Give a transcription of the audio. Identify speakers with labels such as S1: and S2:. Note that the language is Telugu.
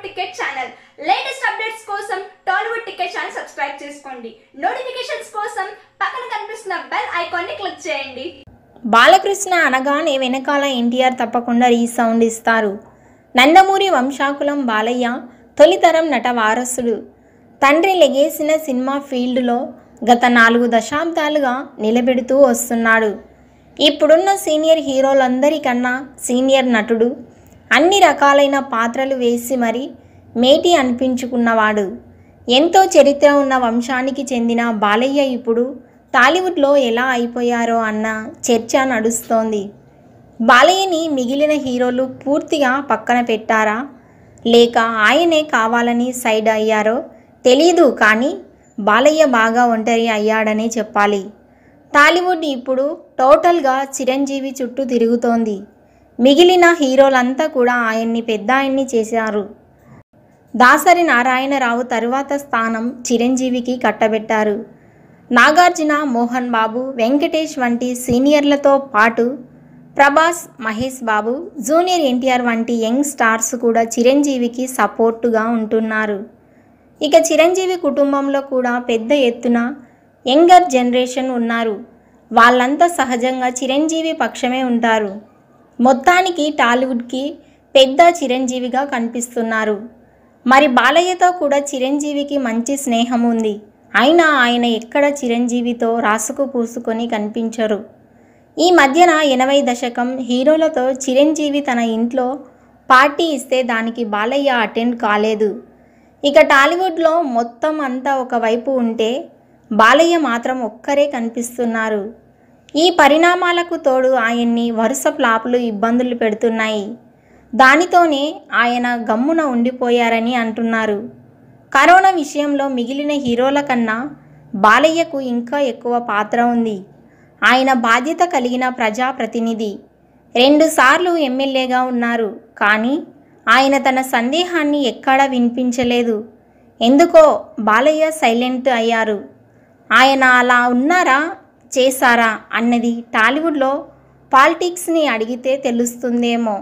S1: Tollywood ticket channel latest updates కోసం టాలీవుడ్ టికెట్ ఛానల్ సబ్స్క్రైబ్ చేసుకోండి నోటిఫికేషన్స్ కోసం పక్కన కనిపిస్తున్న బెల్ ఐకాన్ ని క్లిక్ చేయండి
S2: బాలకృష్ణ అనగానే వెనకాల ఎన్టీఆర్ తప్పకుండా రీసౌండ్ ఇస్తారు నందమూరి వంశాకులం బాలయ్య తొలితరం నట వారసుడు తండ్రి లెగేసిన సినిమా ఫీల్డ్లో గత నాలుగు దశాబ్దాలుగా నిలబెడుతూ వస్తున్నాడు ఇప్పుడున్న సీనియర్ హీరోలందరికన్నా సీనియర్ నటుడు అన్ని రకాలైన పాత్రలు వేసి మరి మేటి అనిపించుకున్నవాడు ఎంతో చరిత్ర ఉన్న వంశానికి చెందిన బాలయ్య ఇప్పుడు టాలీవుడ్లో ఎలా అయిపోయారో అన్న చర్చ నడుస్తోంది బాలయ్యని మిగిలిన హీరోలు పూర్తిగా పక్కన పెట్టారా లేక ఆయనే కావాలని సైడ్ అయ్యారో తెలీదు కానీ బాలయ్య బాగా ఒంటరి అయ్యాడనే చెప్పాలి టాలీవుడ్ ఇప్పుడు టోటల్గా చిరంజీవి చుట్టూ తిరుగుతోంది మిగిలిన హీరోలంతా కూడా ఆయన్ని పెద్ద ఆయన్ని చేశారు దాసరి నారాయణరావు తరువాత స్థానం చిరంజీవికి కట్టబెట్టారు నాగార్జున మోహన్ బాబు వెంకటేష్ వంటి సీనియర్లతో పాటు ప్రభాస్ మహేష్ బాబు జూనియర్ ఎన్టీఆర్ వంటి యంగ్ స్టార్స్ కూడా చిరంజీవికి సపోర్టుగా ఉంటున్నారు ఇక చిరంజీవి కుటుంబంలో కూడా పెద్ద ఎత్తున యంగర్ జనరేషన్ ఉన్నారు వాళ్ళంతా సహజంగా చిరంజీవి పక్షమే ఉంటారు మొత్తానికి టాలీవుడ్కి పెద్ద చిరంజీవిగా కనిపిస్తున్నారు మరి బాలయ్యతో కూడా చిరంజీవికి మంచి స్నేహం ఉంది అయినా ఆయన ఎక్కడ చిరంజీవితో రాసుకు పూసుకొని కనిపించరు ఈ మధ్యన ఎనభై దశకం హీరోలతో చిరంజీవి తన ఇంట్లో పార్టీ ఇస్తే దానికి బాలయ్య అటెండ్ కాలేదు ఇక టాలీవుడ్లో మొత్తం అంతా ఒకవైపు ఉంటే బాలయ్య మాత్రం ఒక్కరే కనిపిస్తున్నారు ఈ పరిణామాలకు తోడు ఆయన్ని వరుస ఫ్లాపులు ఇబ్బందులు పెడుతున్నాయి దానితోనే ఆయన గమ్మున ఉండిపోయారని అంటున్నారు కరోనా విషయంలో మిగిలిన హీరోల కన్నా బాలయ్యకు ఇంకా ఎక్కువ పాత్ర ఉంది ఆయన బాధ్యత కలిగిన ప్రజాప్రతినిధి రెండుసార్లు ఎమ్మెల్యేగా ఉన్నారు కానీ ఆయన తన సందేహాన్ని ఎక్కడా వినిపించలేదు ఎందుకో బాలయ్య సైలెంట్ అయ్యారు ఆయన అలా ఉన్నారా చేశారా అన్నది టాలీవుడ్లో పాలిటిక్స్ని అడిగితే తెలుస్తుందేమో